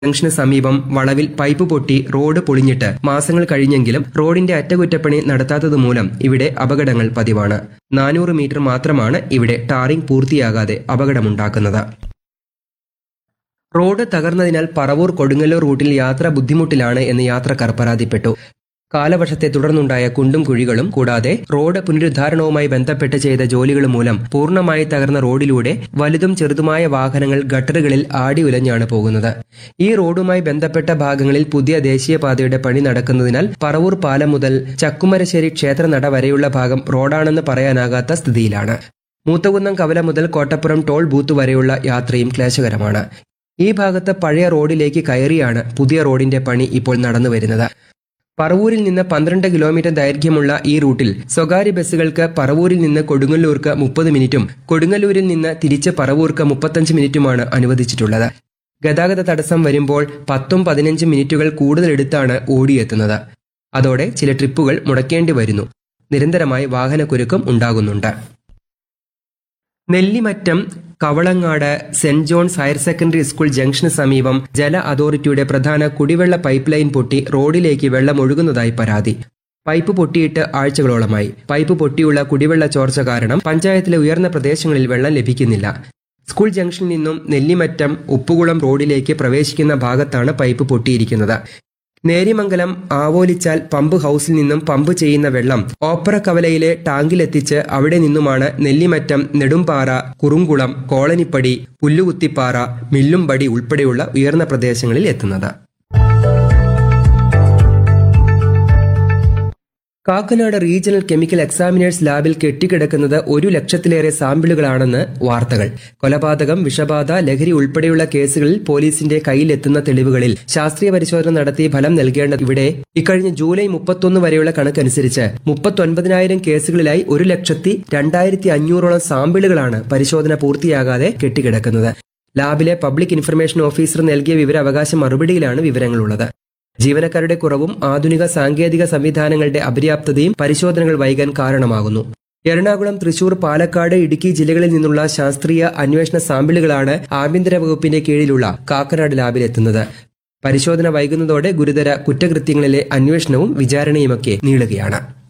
junction സമീപം വളവിൽ pipe പൊട്ടി റോഡ് പൊളിഞ്ഞിട്ട് മാസങ്ങൾ കഴിഞ്ഞെങ്കിലും റോഡിന്റെ അറ്റകുറ്റപ്പണി നടത്താത്തതുമൂലം ഇവിടെ അപകടങ്ങൾ പതിവാണ് നാനൂറ് മീറ്റർ മാത്രമാണ് ഇവിടെ ടാറിംഗ് പൂർത്തിയാകാതെ അപകടമുണ്ടാക്കുന്നത് റോഡ് തകർന്നതിനാൽ പറവൂർ കൊടുങ്ങല്ലൂർ റൂട്ടിൽ യാത്ര ബുദ്ധിമുട്ടിലാണ് എന്ന് യാത്രക്കാർ പരാതിപ്പെട്ടു കാലവർഷത്തെ തുടർന്നുണ്ടായ കുണ്ടും കുഴികളും കൂടാതെ റോഡ് പുനരുദ്ധാരണവുമായി ബന്ധപ്പെട്ട് ചെയ്ത ജോലികൾ മൂലം പൂർണ്ണമായി തകർന്ന റോഡിലൂടെ വലുതും ചെറുതുമായ വാഹനങ്ങൾ ഗട്ടറുകളിൽ ആടി ഉലഞ്ഞാണ് പോകുന്നത് ഈ റോഡുമായി ബന്ധപ്പെട്ട ഭാഗങ്ങളിൽ പുതിയ ദേശീയപാതയുടെ പണി നടക്കുന്നതിനാൽ പറവൂർ പാലം മുതൽ ചക്കുമരശ്ശേരി ക്ഷേത്രനട വരെയുള്ള ഭാഗം റോഡാണെന്ന് പറയാനാകാത്ത സ്ഥിതിയിലാണ് മൂത്തകുന്നം കവല മുതൽ കോട്ടപ്പുറം ടോൾ ബൂത്ത് വരെയുള്ള യാത്രയും ക്ലേശകരമാണ് ഈ ഭാഗത്ത് പഴയ റോഡിലേക്ക് കയറിയാണ് പുതിയ റോഡിന്റെ പണി ഇപ്പോൾ നടന്നുവരുന്നത് പറവൂരിൽ നിന്ന് പന്ത്രണ്ട് കിലോമീറ്റർ ദൈർഘ്യമുള്ള ഈ റൂട്ടിൽ സ്വകാര്യ ബസ്സുകൾക്ക് പറവൂരിൽ നിന്ന് കൊടുങ്ങല്ലൂർക്ക് മുപ്പത് മിനിറ്റും കൊടുങ്ങല്ലൂരിൽ നിന്ന് തിരിച്ച് പറവൂർക്ക് മുപ്പത്തഞ്ച് മിനിറ്റുമാണ് അനുവദിച്ചിട്ടുള്ളത് ഗതാഗത തടസ്സം വരുമ്പോൾ പത്തും പതിനഞ്ചും മിനിറ്റുകൾ കൂടുതൽ എടുത്താണ് ഓടിയെത്തുന്നത് അതോടെ ചില ട്രിപ്പുകൾ മുടക്കേണ്ടി വരുന്നു നിരന്തരമായി വാഹനക്കുരുക്കം ഉണ്ടാകുന്നുണ്ട് Nellimattam Kavalangad saint John's higher secondary school ജംഗ്ഷന് സമീപം ജല അതോറിറ്റിയുടെ പ്രധാന കുടിവെള്ള പൈപ്പ് ലൈൻ പൊട്ടി റോഡിലേക്ക് വെള്ളം ഒഴുകുന്നതായി പരാതി പൈപ്പ് പൊട്ടിയിട്ട് ആഴ്ചകളോളമായി പൈപ്പ് പൊട്ടിയുള്ള കുടിവെള്ള ചോർച്ച കാരണം പഞ്ചായത്തിലെ ഉയർന്ന പ്രദേശങ്ങളിൽ വെള്ളം ലഭിക്കുന്നില്ല സ്കൂൾ ജംഗ്ഷനിൽ നിന്നും നെല്ലിമറ്റം ഉപ്പുകുളം റോഡിലേക്ക് പ്രവേശിക്കുന്ന ഭാഗത്താണ് പൈപ്പ് പൊട്ടിയിരിക്കുന്നത് നേരിമംഗലം ആവോലിച്ചാൽ പമ്പ് ഹൌസിൽ നിന്നും പമ്പ് ചെയ്യുന്ന വെള്ളം ഓപ്പറ കവലയിലെ ടാങ്കിലെത്തിച്ച് അവിടെ നിന്നുമാണ് നെല്ലിമറ്റം നെടുമ്പാറ കുറുങ്കുളം കോളനിപ്പടി പുല്ലുകുത്തിപ്പാറ മില്ലുംപടി ഉൾപ്പെടെയുള്ള ഉയർന്ന പ്രദേശങ്ങളിൽ എത്തുന്നത് കാക്കനാട് റീജിയണൽ കെമിക്കൽ എക്സാമിനേഴ്സ് ലാബിൽ കെട്ടിക്കിടക്കുന്നത് ഒരു ലക്ഷത്തിലേറെ സാമ്പിളുകളാണെന്ന് വാർത്തകൾ കൊലപാതകം വിഷബാധ ലഹരി ഉൾപ്പെടെയുള്ള കേസുകളിൽ പോലീസിന്റെ കയ്യിലെത്തുന്ന തെളിവുകളിൽ ശാസ്ത്രീയ പരിശോധന നടത്തി ഫലം നൽകേണ്ട ഇവിടെ ഇക്കഴിഞ്ഞ ജൂലൈ മുപ്പത്തൊന്ന് വരെയുള്ള കണക്കനുസരിച്ച് മുപ്പത്തൊൻപതിനായിരം കേസുകളിലായി ഒരു ലക്ഷത്തി രണ്ടായിരത്തി അഞ്ഞൂറോളം സാമ്പിളുകളാണ് പരിശോധന പൂർത്തിയാകാതെ കെട്ടിക്കിടക്കുന്നത് ലാബിലെ പബ്ലിക് ഇൻഫർമേഷൻ ഓഫീസർ നൽകിയ വിവരാവകാശ മറുപടിയിലാണ് വിവരങ്ങളുള്ളത് ജീവനക്കാരുടെ കുറവും ആധുനിക സാങ്കേതിക സംവിധാനങ്ങളുടെ അപര്യാപ്തതയും പരിശോധനകൾ വൈകാൻ കാരണമാകുന്നു എറണാകുളം തൃശൂർ പാലക്കാട് ഇടുക്കി ജില്ലകളിൽ നിന്നുള്ള ശാസ്ത്രീയ അന്വേഷണ സാമ്പിളുകളാണ് ആഭ്യന്തര വകുപ്പിന്റെ കീഴിലുള്ള കാക്കനാട് ലാബിലെത്തുന്നത് പരിശോധന വൈകുന്നതോടെ ഗുരുതര കുറ്റകൃത്യങ്ങളിലെ അന്വേഷണവും വിചാരണയുമൊക്കെ നീളുകയാണ്